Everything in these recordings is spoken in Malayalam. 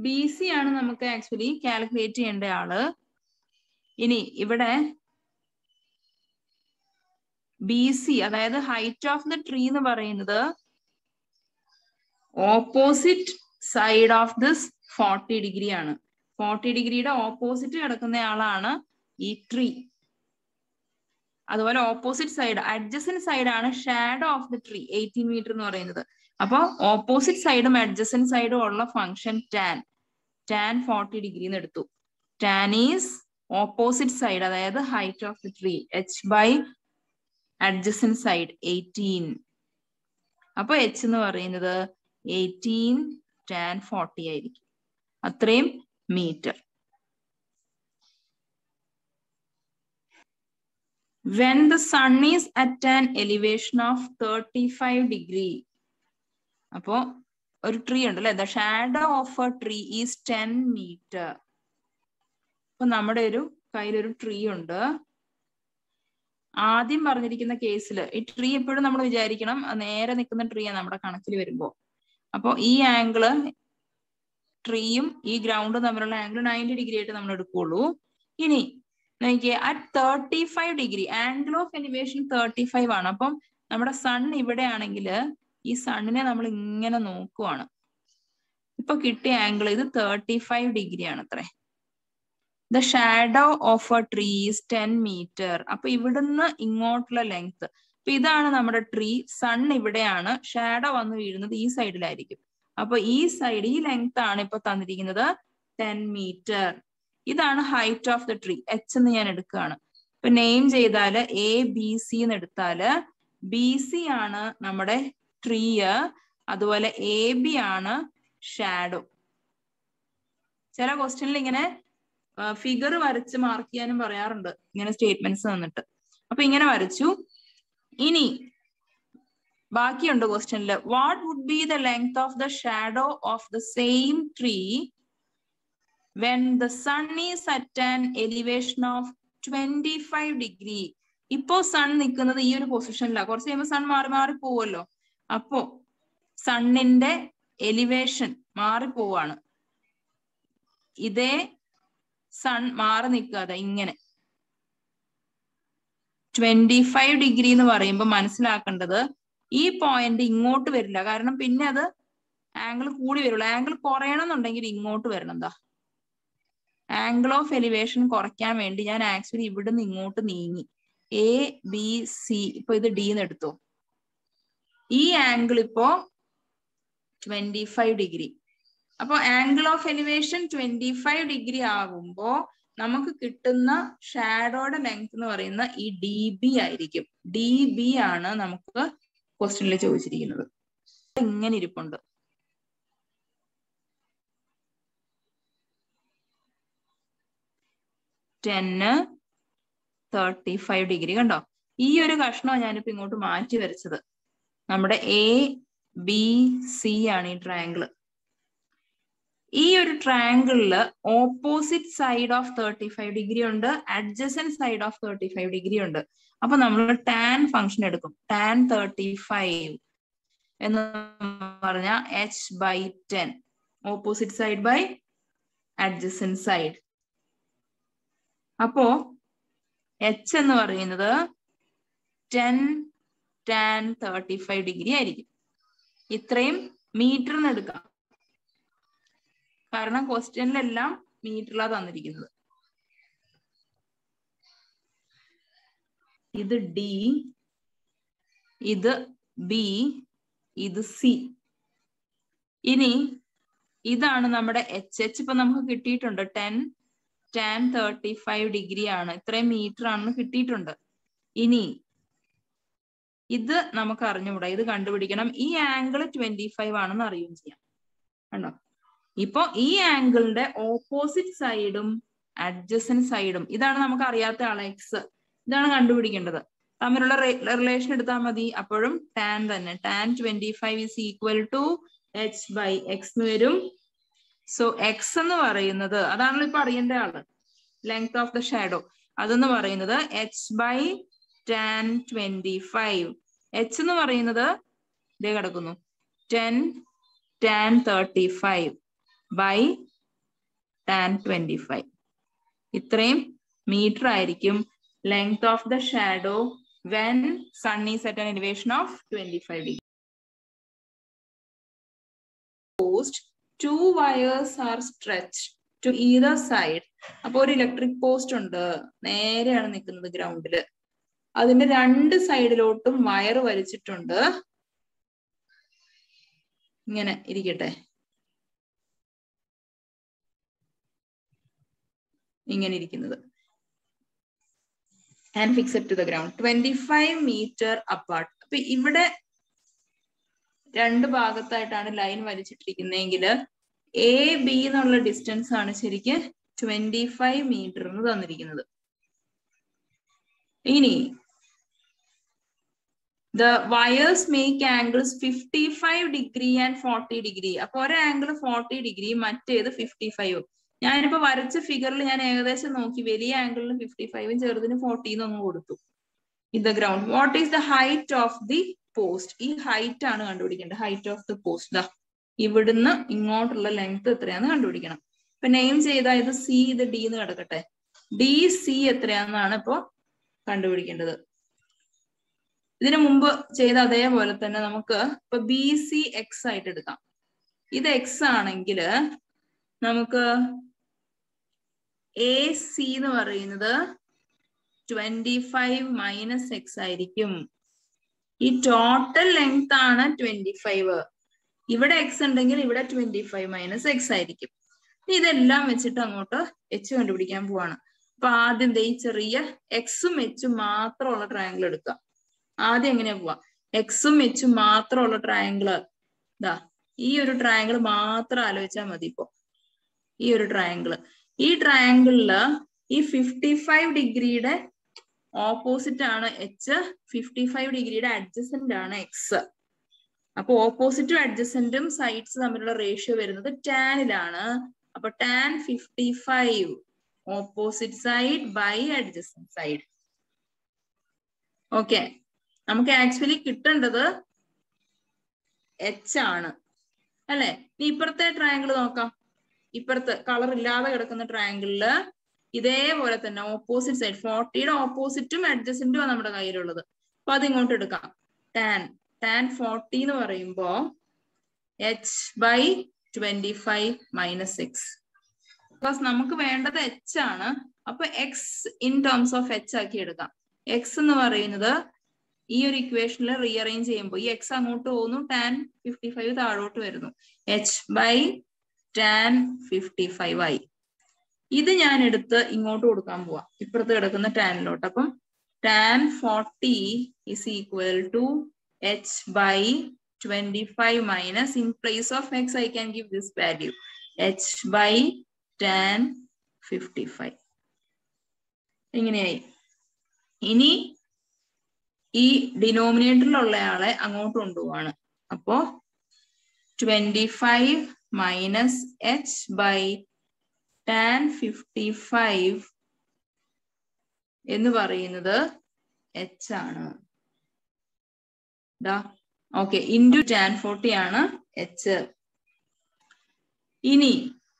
ബി സി ആണ് നമുക്ക് ആക്ച്വലി കാൽക്കുലേറ്റ് ചെയ്യേണ്ട ആള് ഇനി ഇവിടെ ബി സി അതായത് ഹൈറ്റ് ഓഫ് ദ ട്രീ എന്ന് പറയുന്നത് opposite side of this forty degree ആണ് ഫോർട്ടി ഡിഗ്രിയുടെ ഓപ്പോസിറ്റ് കിടക്കുന്ന ആളാണ് ഈ ട്രീ അതുപോലെ ഓപ്പോസിറ്റ് സൈഡ് അഡ്ജസൻ സൈഡ് ആണ് shadow of the tree eighteen metre എന്ന് പറയുന്നത് അപ്പൊ ഓപ്പോസിറ്റ് സൈഡും അഡ്ജസൻ സൈഡും ഉള്ള function tan tan forty degree എന്ന് എടുത്തു ടാൻ ഈസ് ഓപ്പോസിറ്റ് സൈഡ് അതായത് height of the tree H by adjacent side eighteen അപ്പൊ എച്ച് എന്ന് പറയുന്നത് എയ്റ്റീൻ ടാൻ ഫോർട്ടി ആയിരിക്കും അത്രയും metre when the sun is at an elevation of 35 degree അപ്പോ ഒരു ട്രീ ഉണ്ട് അല്ലെ the shadow of a tree is ten metre അപ്പൊ നമ്മുടെ ഒരു കയ്യിലൊരു ട്രീ ഉണ്ട് ആദ്യം പറഞ്ഞിരിക്കുന്ന കേസിൽ ഈ ട്രീ എപ്പോഴും നമ്മൾ വിചാരിക്കണം അത് നേരെ നിൽക്കുന്ന ട്രീ ആണ് നമ്മുടെ കണക്കിൽ വരുമ്പോ അപ്പോ ഈ ആംഗിള് ട്രീയും ഈ ഗ്രൗണ്ടും തമ്മിലുള്ള ആംഗിൾ നയൻറ്റി ഡിഗ്രി ആയിട്ട് നമ്മൾ എടുക്കുള്ളൂ ഇനി നോക്കിയേ at thirty five degree angle of elevation thirty five ആണ് അപ്പം നമ്മുടെ സൺ ഇവിടെ ആണെങ്കിൽ ഈ സണ്ണിനെ നമ്മൾ ഇങ്ങനെ നോക്കുവാണ് ഇപ്പൊ കിട്ടിയ ആംഗിൾ ഇത് തേർട്ടി ഫൈവ് ഡിഗ്രി ആണ് അത്രേ the shadow of a tree is ten metre അപ്പൊ ഇവിടുന്ന് ഇങ്ങോട്ടുള്ള ലെങ്ത് അപ്പൊ ഇതാണ് നമ്മുടെ ട്രീ സൺ ഇവിടെയാണ് ഷാഡോ വന്ന് വീഴുന്നത് ഈ സൈഡിലായിരിക്കും അപ്പൊ ഈ സൈഡ് ഈ ലെങ്ത് ആണ് ഇപ്പൊ തന്നിരിക്കുന്നത് ടെൻ മീറ്റർ ഇതാണ് height of the tree H എന്ന് ഞാൻ എടുക്കുകയാണ് ഇപ്പൊ നെയിം ചെയ്താല് എ ബി സി എന്ന് എടുത്താല് ബി സി ആണ് നമ്മുടെ ട്രീ അതുപോലെ എ ബി ആണ് ഷാഡോ ചില ക്വസ്റ്റ്യനിൽ ഇങ്ങനെ ഫിഗർ വരച്ച് മാർക്ക് ചെയ്യാനും പറയാറുണ്ട് ഇങ്ങനെ സ്റ്റേറ്റ്മെന്റ്സ് തന്നിട്ട് അപ്പൊ ഇങ്ങനെ വരച്ചു ഇനി ബാക്കിയുണ്ട് ക്വസ്റ്റ്യനിൽ what would be the length of the shadow of the same tree when the sun is at an elevation of 25 degree ഇപ്പോ സൺ നിൽക്കുന്നത് ഈ ഒരു പൊസിഷനിലാണ് കുറച്ച് കഴിയുമ്പോൾ സൺ മാറി മാറി പോവുമല്ലോ അപ്പോ സണ്ണിന്റെ എലിവേഷൻ മാറി പോവാണ് ഇതേ സൺ മാറി നിൽക്കാതെ ഇങ്ങനെ ട്വന്റി ഫൈവ് ഡിഗ്രി എന്ന് പറയുമ്പോൾ മനസ്സിലാക്കേണ്ടത് ഈ പോയിന്റ് ഇങ്ങോട്ട് വരില്ല കാരണം പിന്നെ അത് ആംഗിൾ കൂടി വരുള്ളൂ ആംഗിൾ കുറയണം എന്നുണ്ടെങ്കിൽ ഇങ്ങോട്ട് വരണം എന്താ ആംഗിൾ ഓഫ് എലിവേഷൻ കുറയ്ക്കാൻ വേണ്ടി ഞാൻ ആക്ച്വലി ഇവിടുന്ന് ഇങ്ങോട്ട് നീങ്ങി എ ബി സി ഇപ്പൊ ഇത് ഡി എന്ന് എടുത്തു ഈ ആംഗിൾ ഇപ്പോ ട്വന്റി ഫൈവ് ഡിഗ്രി അപ്പൊ angle of elevation twenty five degree ആകുമ്പോ നമുക്ക് കിട്ടുന്ന ഷാഡോയുടെ ലെങ്ത് എന്ന് പറയുന്ന ഈ ഡി ബി ആയിരിക്കും ഡി ബി ആണ് നമുക്ക് ക്വസ്റ്റ്യനിൽ ചോദിച്ചിരിക്കുന്നത് ഇങ്ങനെ ഇരിപ്പുണ്ട് ടെന്ന് തേർട്ടി ഫൈവ് ഡിഗ്രി കണ്ടോ ഈ ഒരു കഷ്ണം ഞാനിപ്പോ ഇങ്ങോട്ട് മാറ്റി വരച്ചത് നമ്മുടെ എ ബി സി ആണ് ഈ ട്രയാങ്കിള് ഈ ഒരു ട്രയാങ്കിളില് opposite side of thirty five degree ഉണ്ട് adjacent side of thirty five degree ഉണ്ട് അപ്പൊ നമ്മൾ ടാൻ ഫംഗ്ഷൻ എടുക്കും ടാൻ തേർട്ടി ഫൈവ് എന്ന് പറഞ്ഞാൽ H by ten opposite side by adjacent side അപ്പോ എച്ച് എന്ന് പറയുന്നത് ten tan thirty five degree ആയിരിക്കും ഇത്രയും മീറ്ററിന് എടുക്കാം കാരണം ക്വസ്റ്റ്യനിലെല്ലാം മീറ്ററിലാണ് തന്നിരിക്കുന്നത് ഇത് ഡി ഇത് ബി ഇത് സി ഇനി ഇതാണ് നമ്മുടെ എച്ച് എച്ച് ഇപ്പൊ നമുക്ക് കിട്ടിയിട്ടുണ്ട് ten tan thirty five degree ആണ് ഇത്രയും മീറ്റർ ആണെന്ന് കിട്ടിയിട്ടുണ്ട് ഇനി ഇത് നമുക്ക് അറിഞ്ഞുകൂടാ ഇത് കണ്ടുപിടിക്കണം ഈ ആംഗിൾ ട്വന്റി ഫൈവ് ആണെന്ന് അറിയുകയും ചെയ്യാം കണ്ടോ ഇപ്പൊ ഈ ആംഗിളിന്റെ ഓപ്പോസിറ്റ് സൈഡും അഡ്ജസൻ സൈഡും ഇതാണ് നമുക്ക് അറിയാത്ത ആളെ എക്സ് ഇതാണ് കണ്ടുപിടിക്കേണ്ടത് തമ്മിലുള്ള റിലേഷൻ എടുത്താൽ മതി അപ്പോഴും ടാൻ തന്നെ tan twenty five is equal to H by X എന്ന് വരും സോ എക്സ് എന്ന് പറയുന്നത് അതാണല്ലോ ഇപ്പൊ അറിയേണ്ട ആള് ലെങ്ത് ഓഫ് ദ ഷാഡോ അതെന്ന് പറയുന്നത് H by tan twenty five H എന്ന് പറയുന്നത് ഇതേ കിടക്കുന്നു ten tan thirty five by tan twenty five ഇത്രയും മീറ്റർ ആയിരിക്കും length of the shadow when sun is at an elevation of 25 degree. Post, two wires are stretched to either side. അപ്പൊ ഒരു ഇലക്ട്രിക് പോസ്റ്റ് ഉണ്ട് നേരെയാണ് നിൽക്കുന്നത് ഗ്രൗണ്ടില് അതിന്റെ രണ്ട് സൈഡിലോട്ടും വയർ വലിച്ചിട്ടുണ്ട് ഇങ്ങനെ ഇരിക്കട്ടെ ഇങ്ങനെ ഇരിക്കുന്നത് and fixed to the ground twenty five metre apart അപ്പൊ ഇവിടെ രണ്ട് ഭാഗത്തായിട്ടാണ് ലൈൻ വലിച്ചിട്ടിരിക്കുന്നതെങ്കിൽ എ ബി എന്നുള്ള ഡിസ്റ്റൻസ് ആണ് ശരിക്ക് ട്വന്റി ഫൈവ് മീറ്റർ എന്ന് തന്നിരിക്കുന്നത് ഇനി the wires make angles fifty five degree and forty degree അപ്പൊ ഒരു ആംഗിൾ ഫോർട്ടി ഡിഗ്രി മറ്റേത് ഫിഫ്റ്റി ഫൈവ് ഞാനിപ്പോ വരച്ച ഫിഗറിൽ ഞാൻ ഏകദേശം നോക്കി വലിയ ആംഗിളിന് ഫിഫ്റ്റി ഫൈവും ചെറുതിന് ഫോർട്ടീന്ന് അങ്ങ് കൊടുത്തു in the ground what is the height of the post ഈ ഹൈറ്റ് ആണ് കണ്ടുപിടിക്കേണ്ടത് ഹൈറ്റ് ഓഫ് ദ പോസ്റ്റ് ദാ ഇവിടുന്ന് ഇങ്ങോട്ടുള്ള ലെങ്ത് എത്രയാന്ന് കണ്ടുപിടിക്കണം ഇപ്പൊ നെയിം ചെയ്ത ഇത് സി ഇത് ഡി എന്ന് കിടക്കട്ടെ ഡി സി എത്രയാന്നാണ് ഇപ്പോ കണ്ടുപിടിക്കേണ്ടത് ഇതിനു മുമ്പ് ചെയ്ത അതേപോലെ തന്നെ നമുക്ക് ഇപ്പൊ ബി സി എക്സ് ആയിട്ട് എടുക്കാം ഇത് എക്സ് ആണെങ്കിൽ നമുക്ക് എ സി എന്ന് പറയുന്നത് ട്വന്റി ഫൈവ് മൈനസ് എക്സ് ആയിരിക്കും ഈ ടോട്ടൽ ലെങ്ത് ആണ് ട്വന്റി ഫൈവ് ഇവിടെ എക്സ് ഉണ്ടെങ്കിൽ ഇവിടെ ട്വന്റി ഫൈവ് മൈനസ് എക്സ് ആയിരിക്കും ഇതെല്ലാം വെച്ചിട്ട് അങ്ങോട്ട് എച്ച് കണ്ടുപിടിക്കാൻ പോവാണ് അപ്പൊ ആദ്യം ദേ ഈ ചെറിയ എക്സും എച്ചും മാത്രമുള്ള ട്രയാങ്കിൾ എടുക്കുക ആദ്യം എങ്ങനെയാ പോവാ എക്സും എച്ചും മാത്രമുള്ള ട്രയാങ്കിള് ഇതാ ഈ ഒരു ട്രയാങ്കിൾ മാത്രം ആലോചിച്ചാൽ മതി ഇപ്പോ ഈ ഒരു ട്രയാങ്കിള് ഈ ട്രയാങ്കിളില് ഈ ഫിഫ്റ്റി ഫൈവ് ഡിഗ്രിയുടെ ഓപ്പോസിറ്റ് ആണ് എച്ച് ഫിഫ്റ്റി ഫൈവ് ഡിഗ്രിയുടെ അഡ്ജസന്റ് ആണ് എക്സ് അപ്പൊ ഓപ്പോസിറ്റും അഡ്ജസന്റും സൈഡ്സ് തമ്മിലുള്ള റേഷ്യോ വരുന്നത് ടാനിലാണ് അപ്പൊ tan fifty five opposite side by adjacent side okay നമുക്ക് ആക്ച്വലി കിട്ടേണ്ടത് എച്ച് ആണ് അല്ലെ ഇനി ഇപ്പുറത്തെ ട്രയാങ്കിൾ നോക്കാം ഇപ്പുറത്ത് കളർ ഇല്ലാതെ കിടക്കുന്ന ട്രയാങ്കിളില് ഇതേപോലെ തന്നെ ഓപ്പോസിറ്റ് സൈഡ് ഫോർട്ടിയുടെ ഓപ്പോസിറ്റും അഡ്ജസന്റും ആണ് നമ്മുടെ കയ്യിലുള്ളത് അപ്പൊ അത് ഇങ്ങോട്ട് എടുക്കാം ടാൻ ടാൻ ഫോർട്ടി എന്ന് പറയുമ്പോ H by twenty five minus X because നമുക്ക് വേണ്ടത് എച്ച് ആണ് അപ്പൊ X in terms of H ആക്കി എടുക്കാം എക്സ് എന്ന് പറയുന്നത് ഈ ഒരു ഇക്വേഷനിൽ റീഅറേഞ്ച് ചെയ്യുമ്പോൾ ഈ എക്സ് അങ്ങോട്ട് പോകുന്നു ടാൻ ഫിഫ്റ്റി ഫൈവ് താഴോട്ട് വരുന്നു H by tan fifty five ആയി ഇത് ഞാൻ എടുത്ത് ഇങ്ങോട്ട് കൊടുക്കാൻ പോവാ ഇപ്പുറത്ത് കിടക്കുന്ന ടാനിലോട്ട് അപ്പം tan forty is equal to H by twenty five minus in place of X I can give this value H by tan fifty five ഇങ്ങനെയായി ഇനി ഈ ഡിനോമിനേറ്ററിലുള്ള ആളെ അങ്ങോട്ട് കൊണ്ടുപോവാണ് അപ്പോ twenty five minus H by tan fifty five എന്ന് പറയുന്നത് എച്ച് ആണ് ഓക്കെ ഇൻറ്റു ടാൻ ഫോർട്ടി ആണ് എച്ച് ഇനി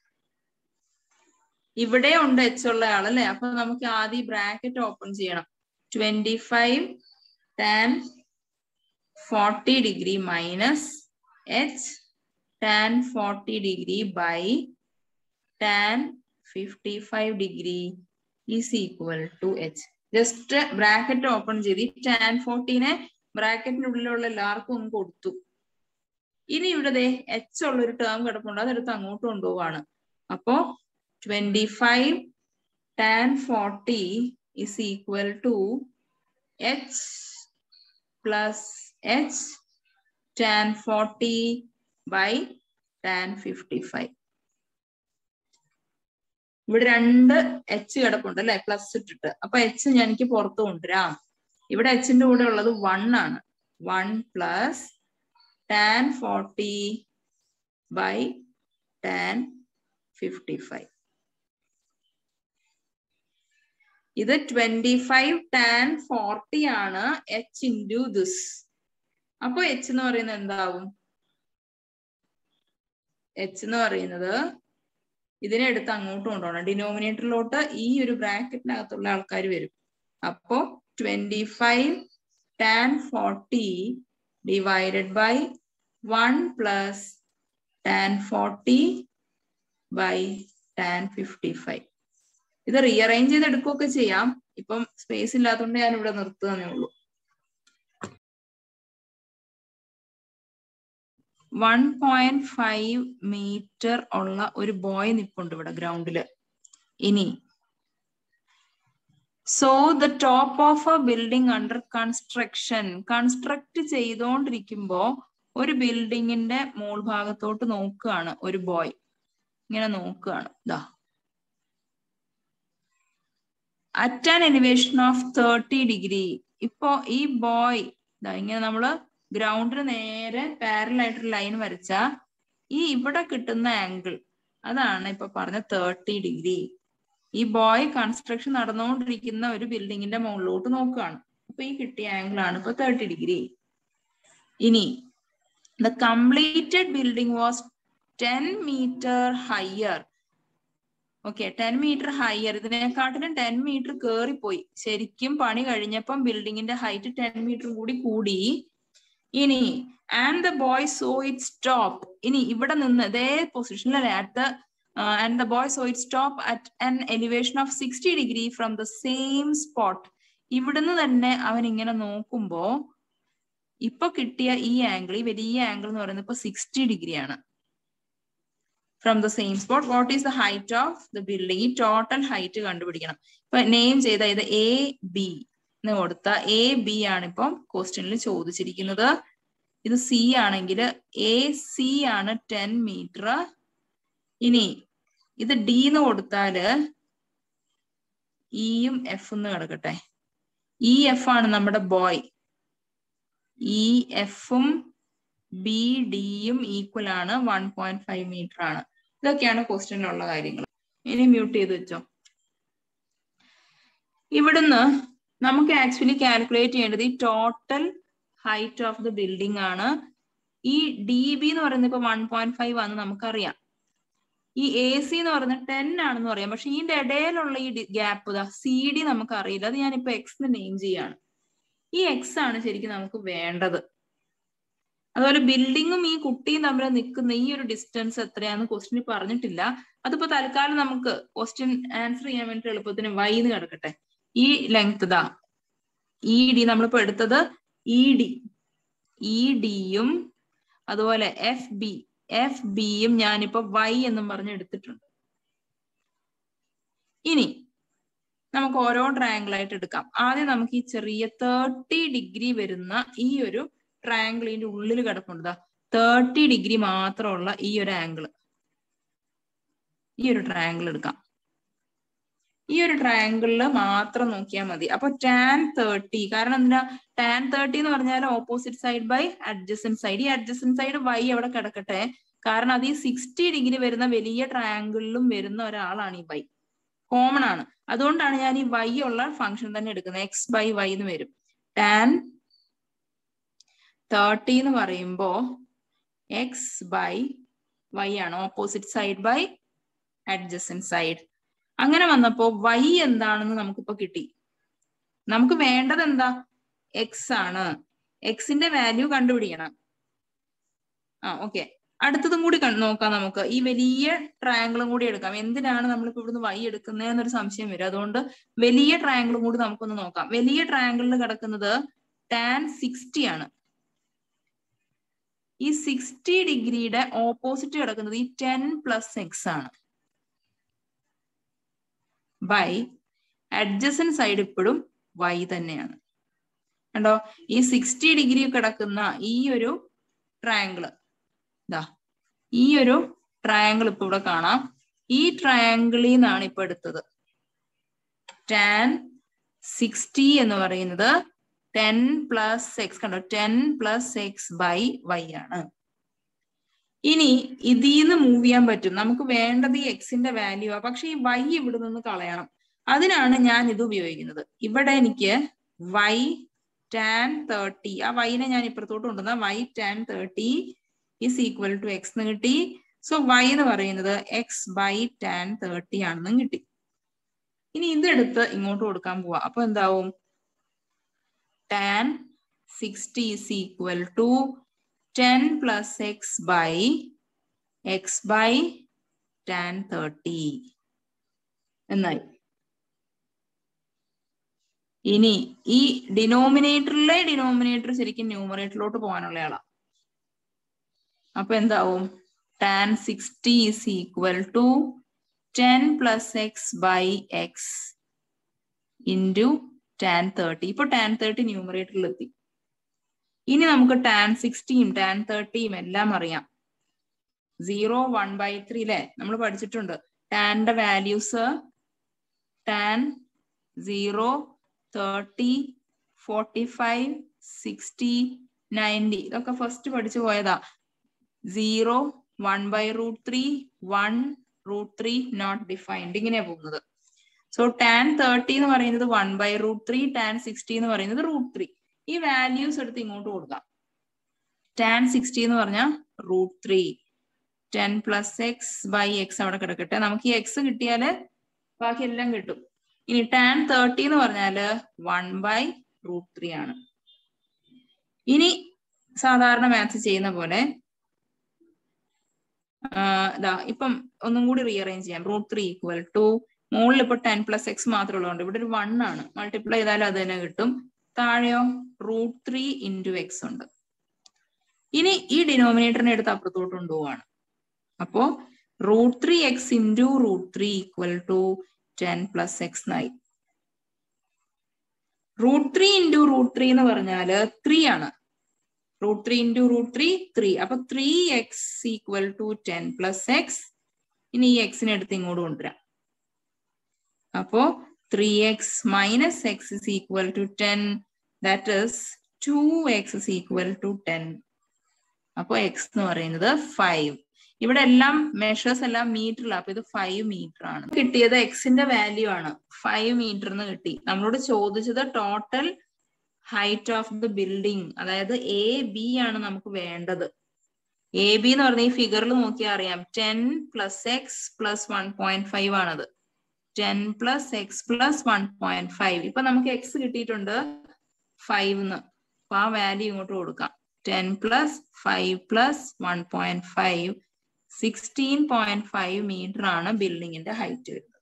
ഇവിടെ ഉണ്ട് എച്ച് ഉള്ള ആളല്ലേ അപ്പൊ നമുക്ക് ആദ്യം ബ്രാക്കറ്റ് ഓപ്പൺ ചെയ്യണം twenty five tan forty degree minus H tan forty degree by tan fifty five degree is equal to H just bracket open ചെയ്ത് ഈ ടാൻ ഫോർട്ടീനെ ബ്രാക്കറ്റിന്റെ ഉള്ളിലുള്ള എല്ലാവർക്കും ഒന്ന് കൊടുത്തു ഇനി ഇവിടെ ദേ എച്ച് ഉള്ള ഒരു ടേം കിടപ്പുണ്ട് അതെടുത്ത് അങ്ങോട്ട് കൊണ്ടുപോവാണ് അപ്പോ twenty five tan forty is equal to H plus H tan forty by tan fifty five ഇവിടെ രണ്ട് എച്ച് കിടപ്പുണ്ട് അല്ലെ പ്ലസ് ഇട്ടിട്ട് അപ്പൊ എച്ച് ഞാൻ എനിക്ക് പുറത്ത് കൊണ്ടുവരാം ഇവിടെ എച്ചിന്റെ കൂടെ ഉള്ളത് വൺ ആണ് one plus tan forty by tan fifty five ഇത് ട്വന്റി ഫൈവ് ടാൻ ഫോർട്ടി ആണ് എച്ച് ഇൻറ്റു ദിസ് അപ്പൊ എച്ച് എന്ന് പറയുന്നത് എന്താവും എച്ച് എന്ന് പറയുന്നത് ഇതിനെ എടുത്ത് അങ്ങോട്ട് കൊണ്ടുപോകണം ഡിനോമിനേറ്ററിലോട്ട് ഈ ഒരു ബ്രാക്കറ്റിനകത്തുള്ള ആൾക്കാർ വരും അപ്പോ twenty five tan forty divided by one plus tan forty by tan fifty five ഇത് റീഅറേഞ്ച് ചെയ്ത് എടുക്കുകയൊക്കെ ചെയ്യാം ഇപ്പം സ്പേസ് ഇല്ലാത്തതുകൊണ്ട് ഞാൻ ഇവിടെ നിർത്തുകയെന്നേ ഉള്ളൂ വൺ പോയിന്റ് ഫൈവ് മീറ്റർ ഉള്ള ഒരു ബോയ് നിപ്പുണ്ട് ഇവിടെ ഗ്രൗണ്ടില് ഇനി so the top of a building under construction construct ചെയ്തുകൊണ്ടിരിക്കുമ്പോ ഒരു ബിൽഡിങ്ങിന്റെ മോൾ ഭാഗത്തോട്ട് നോക്കുകയാണ് ഒരു ബോയ് ഇങ്ങനെ നോക്കുകയാണ് ഇതാ at an elevation of thirty degree ഇപ്പോ ഈ ബോയ് ഇതാ ഇങ്ങനെ നമ്മള് ഗ്രൗണ്ടിന് നേരെ പാരൽ ആയിട്ടൊരു ലൈൻ വരച്ച ഈ ഇവിടെ കിട്ടുന്ന ആംഗിൾ അതാണ് ഇപ്പൊ പറഞ്ഞ തേർട്ടി ഡിഗ്രി ഈ ബോയ് കൺസ്ട്രക്ഷൻ നടന്നുകൊണ്ടിരിക്കുന്ന ഒരു ബിൽഡിങ്ങിന്റെ മുകളിലോട്ട് നോക്കുകയാണ് അപ്പൊ ഈ കിട്ടിയ ആംഗിൾ ആണ് ഇപ്പൊ തേർട്ടി ഡിഗ്രി ഇനി the completed building was ten metre higher okay ten metre higher ഇതിനെക്കാട്ടിലും ടെൻ മീറ്റർ കേറിപ്പോയി ശരിക്കും പണി കഴിഞ്ഞപ്പം ബിൽഡിങ്ങിന്റെ ഹൈറ്റ് ടെൻ മീറ്റർ കൂടി കൂടി ഇനി and the boy so it stop ഇനി ഇവിടെ നിന്ന് ഇതേ പൊസിഷനിലല്ലേ at the and the boy so it stop at an elevation of sixty degree from the same spot ഇവിടുന്ന് തന്നെ അവൻ ഇങ്ങനെ നോക്കുമ്പോ ഇപ്പൊ കിട്ടിയ ഈ ആംഗിൾ ഈ വലിയ ആംഗിൾ എന്ന് പറയുന്നത് ഇപ്പൊ സിക്സ്റ്റി ഡിഗ്രി ആണ് from the same spot what is the height of the building ഈ ടോട്ടൽ ഹൈറ്റ് കണ്ടുപിടിക്കണം ഇപ്പൊ നെയിം ചെയ്ത ഇത് എ ബി എന്ന് കൊടുത്ത എ ബി ആണ് ഇപ്പം ക്വസ്റ്റ്യനിൽ ചോദിച്ചിരിക്കുന്നത് ഇത് സി ആണെങ്കിൽ എ സി ആണ് ടെൻ മീറ്റർ ഇനി ഇത് ഡി എന്ന് കൊടുത്താല് ഇയും എഫ് എന്ന് കിടക്കട്ടെ ഇ എഫ് ആണ് നമ്മുടെ ബോയ് ഇ എഫും ബി ഡിയും ഈക്വൽ ആണ് വൺ പോയിന്റ് ഫൈവ് മീറ്റർ ആണ് ഇതൊക്കെയാണ് ക്വസ്റ്റ്യനിലുള്ള കാര്യങ്ങൾ ഇനി മ്യൂട്ട് ചെയ്ത് വെച്ചോ ഇവിടുന്ന് നമുക്ക് ആക്ച്വലി കാൽക്കുലേറ്റ് ചെയ്യേണ്ടത് ഈ total height of the building ആണ് ഈ ഡി ബി എന്ന് പറയുന്നത് ഇപ്പൊ വൺ പോയിന്റ് ഫൈവ് ആണെന്ന് നമുക്കറിയാം ഈ എ സി എന്ന് പറയുന്നത് ടെൻ ആണെന്ന് പറയാം പക്ഷെ ഇതിന്റെ ഇടയിലുള്ള ഈ ഗ്യാപ്പ് ഇതാ സി ഡി നമുക്ക് അറിയില്ല അത് ഞാനിപ്പോ എക്സ് നെയിം ചെയ്യാണ് ഈ എക്സ് ആണ് ശരിക്കും നമുക്ക് വേണ്ടത് അതുപോലെ ബിൽഡിങ്ങും ഈ കുട്ടിയും തമ്മിൽ നിൽക്കുന്ന ഈ ഒരു ഡിസ്റ്റൻസ് എത്രയാന്ന് ക്വസ്റ്റ്യൻ പറഞ്ഞിട്ടില്ല അതിപ്പോ തൽക്കാലം നമുക്ക് ക്വസ്റ്റ്യൻ ആൻസർ ചെയ്യാൻ വേണ്ടി എളുപ്പത്തിന് വൈ എന്ന് കിടക്കട്ടെ ഈ ലെങ്ത് ഇതാ ഇ ഡി നമ്മളിപ്പോ എടുത്തത് ഇ ഡി ഇ ഡിയും അതുപോലെ എഫ് ബി എഫ് ബിയും ഞാനിപ്പോ വൈ എന്നും പറഞ്ഞ് എടുത്തിട്ടുണ്ട് ഇനി നമുക്ക് ഓരോ ട്രയാങ്കിൾ ആയിട്ട് എടുക്കാം ആദ്യം നമുക്ക് ഈ ചെറിയ തേർട്ടി ഡിഗ്രി വരുന്ന ഈ ഒരു ട്രയാങ്കിളിന്റെ ഉള്ളിൽ കിടപ്പുണ്ട് തേർട്ടി ഡിഗ്രി മാത്രമുള്ള ഈ ഒരു ആംഗിൾ ഈ ഒരു ട്രയാങ്കിൾ എടുക്കാം ഈ ഒരു ട്രയാങ്കിളിൽ മാത്രം നോക്കിയാൽ മതി അപ്പൊ ടാൻ തേർട്ടി കാരണം എന്താ ടാൻ തേർട്ടി എന്ന് പറഞ്ഞാൽ opposite side by adjacent side ഈ അഡ്ജസൻ സൈഡ് വൈ അവിടെ കിടക്കട്ടെ കാരണം അത് ഈ സിക്സ്റ്റി ഡിഗ്രി വരുന്ന വലിയ ട്രയാങ്കിളിലും വരുന്ന ഒരാളാണ് ഈ വൈ കോമൺ ആണ് അതുകൊണ്ടാണ് ഞാൻ ഈ വൈ ഉള്ള ഫംഗ്ഷൻ തന്നെ എടുക്കുന്നത് എക്സ് ബൈ വൈ എന്ന് വരും ടാൻ തേർട്ടി എന്ന് പറയുമ്പോ എക്സ് ബൈ വൈ ആണ് opposite side by adjacent side അങ്ങനെ വന്നപ്പോ വൈ എന്താണെന്ന് നമുക്കിപ്പോ കിട്ടി നമുക്ക് വേണ്ടത് എന്താ എക്സ് ആണ് എക്സിന്റെ വാല്യൂ കണ്ടുപിടിക്കണം ആ ഓക്കെ അടുത്തതും കൂടി നോക്കാം നമുക്ക് ഈ വലിയ ട്രയാങ്കിളും കൂടി എടുക്കാം എന്തിനാണ് നമ്മളിപ്പോ ഇവിടുന്ന് വൈ എടുക്കുന്നത് എന്നൊരു സംശയം വരും അതുകൊണ്ട് വലിയ ട്രയാങ്കിളും കൂടി നമുക്കൊന്ന് നോക്കാം വലിയ ട്രയാങ്കിളിൽ കിടക്കുന്നത് ടാൻ സിക്സ്റ്റി ആണ് ഈ സിക്സ്റ്റി ഡിഗ്രിയുടെ ഓപ്പോസിറ്റ് കിടക്കുന്നത് ഈ ടെൻ പ്ലസ് എക്സ് ആണ് ബൈ അഡ്ജസൻ സൈഡ് ഇപ്പോഴും വൈ തന്നെയാണ് കണ്ടോ ഈ സിക്സ്റ്റി ഡിഗ്രി കിടക്കുന്ന ഈ ഒരു ട്രയാങ്കിള് ഇതാ ഈ ഒരു ട്രയാങ്കിൾ ഇപ്പൊ ഇവിടെ കാണാം ഈ ട്രയാങ്കിളിൽ നിന്നാണ് ഇപ്പൊ എടുത്തത് ടാൻ സിക്സ്റ്റി എന്ന് പറയുന്നത് ടെൻ പ്ലസ് എക്സ് കണ്ടോ ten plus x by Y ആണ് ഇനി ഇതിന്ന് മൂവ് ചെയ്യാൻ പറ്റും നമുക്ക് വേണ്ടത് ഈ എക്സിന്റെ വാല്യൂ ആ പക്ഷെ ഈ വൈ ഇവിടെ നിന്ന് കളയണം അതിനാണ് ഞാൻ ഇത് ഉപയോഗിക്കുന്നത് ഇവിടെ എനിക്ക് വൈ ടാൻ തേർട്ടി ആ വൈനെ ഞാൻ ഇപ്പുറത്തോട്ട് കൊണ്ടുവന്ന y tan thirty is equal to x എന്ന് കിട്ടി സോ വൈ എന്ന് പറയുന്നത് എക്സ് ബൈ ടാൻ തേർട്ടി ആണെന്നും കിട്ടി ഇനി ഇതെടുത്ത് ഇങ്ങോട്ട് കൊടുക്കാൻ പോവാ അപ്പൊ എന്താവും tan sixty is equal to ten plus x by x by tan thirty എന്നായി ഇനി ഈ ഡിനോമിനേറ്ററിലെ ഡിനോമിനേറ്റർ ശരിക്കും ന്യൂമറേറ്ററിലോട്ട് പോകാനുള്ള ആളാ അപ്പൊ എന്താവും tan sixty is equal to ten plus x by x into tan thirty ഇപ്പൊ ടാൻ തേർട്ടി ന്യൂമറേറ്ററിൽ എത്തി ഇനി നമുക്ക് ടാൻ സിക്സ്റ്റിയും ടാൻ തേർട്ടിയും എല്ലാം അറിയാം സീറോ വൺ ബൈ ത്രീ അല്ലെ നമ്മൾ പഠിച്ചിട്ടുണ്ട് ടാന്റെ values tan zero thirty forty five sixty ninety ഇതൊക്കെ ഫസ്റ്റ് പഠിച്ചു പോയതാ zero one by root three one root three not defined ഇങ്ങനെയാ പോകുന്നത് സോ ടാൻ തേർട്ടി എന്ന് പറയുന്നത് one by root three tan sixty എന്ന് പറയുന്നത് റൂട്ട് ത്രീ ഈ വാല്യൂസ് എടുത്ത് ഇങ്ങോട്ട് കൊടുക്കാം ടാൻ സിക്സ്റ്റി എന്ന് പറഞ്ഞാൽ root three ten plus x by x അവിടെ കിടക്കട്ടെ നമുക്ക് ഈ എക്സ് കിട്ടിയാല് ബാക്കി എല്ലാം കിട്ടും ഇനി ടാൻ തേർട്ടി എന്ന് പറഞ്ഞാല് വൺ ബൈ റൂട്ട് ത്രീ ആണ് ഇനി സാധാരണ മാത്സ് ചെയ്യുന്ന പോലെ ഇതാ ഇപ്പം ഒന്നും കൂടി റീഅറേഞ്ച് ചെയ്യാം റൂട്ട് ത്രീ ഈക്വൽ ടു മുകളിൽ ഇപ്പൊ ടെൻ പ്ലസ് എക്സ് മാത്രമേ ഉള്ളതുകൊണ്ട് ഇവിടെ ഒരു വൺ ആണ് മൾട്ടിപ്ലൈ ചെയ്താലും അത് തന്നെ കിട്ടും താഴെയോ റൂട്ട് ത്രീ ഇൻറ്റു എക്സ് ഉണ്ട് ഇനി ഈ ഡിനോമിനേറ്ററിനെ എടുത്ത് അപ്പുറത്തോട്ട് കൊണ്ടുപോവാണ് അപ്പോ root three x into root three equal to ten plus x എന്നായി root three into root three എന്ന് പറഞ്ഞാല് ത്രീ ആണ് root three into root three three അപ്പൊ three x equal to ten plus x ഇനി ഈ എക്സിനെ എടുത്ത് ഇങ്ങോട്ട് കൊണ്ടുവരാം അപ്പോ three x minus x is equal to ten that is two x is equal to ten അപ്പോ എക്സ് എന്ന് പറയുന്നത് ഫൈവ് ഇവിടെ എല്ലാം മെഷേഴ്സ് എല്ലാം മീറ്ററിലാണ് അപ്പൊ ഇത് ഫൈവ് മീറ്റർ ആണ് കിട്ടിയത് എക്സിന്റെ വാല്യൂ ആണ് ഫൈവ് മീറ്റർ എന്ന് കിട്ടി നമ്മളോട് ചോദിച്ചത് total height of the building അതായത് എ ബി ആണ് നമുക്ക് വേണ്ടത് എ ബി എന്ന് പറഞ്ഞ ഈ ഫിഗറിൽ നോക്കിയാൽ അറിയാം ten plus x plus one point five ആണത് ten plus x plus one point five ഇപ്പൊ നമുക്ക് എക്സ് കിട്ടിയിട്ടുണ്ട് ഫൈവ് എന്ന് അപ്പൊ ആ വാല്യൂ ഇങ്ങോട്ട് കൊടുക്കാം ten plus five plus one point five sixteen point five metre ആണ് ബിൽഡിങ്ങിന്റെ ഹൈറ്റ് വരുന്നത്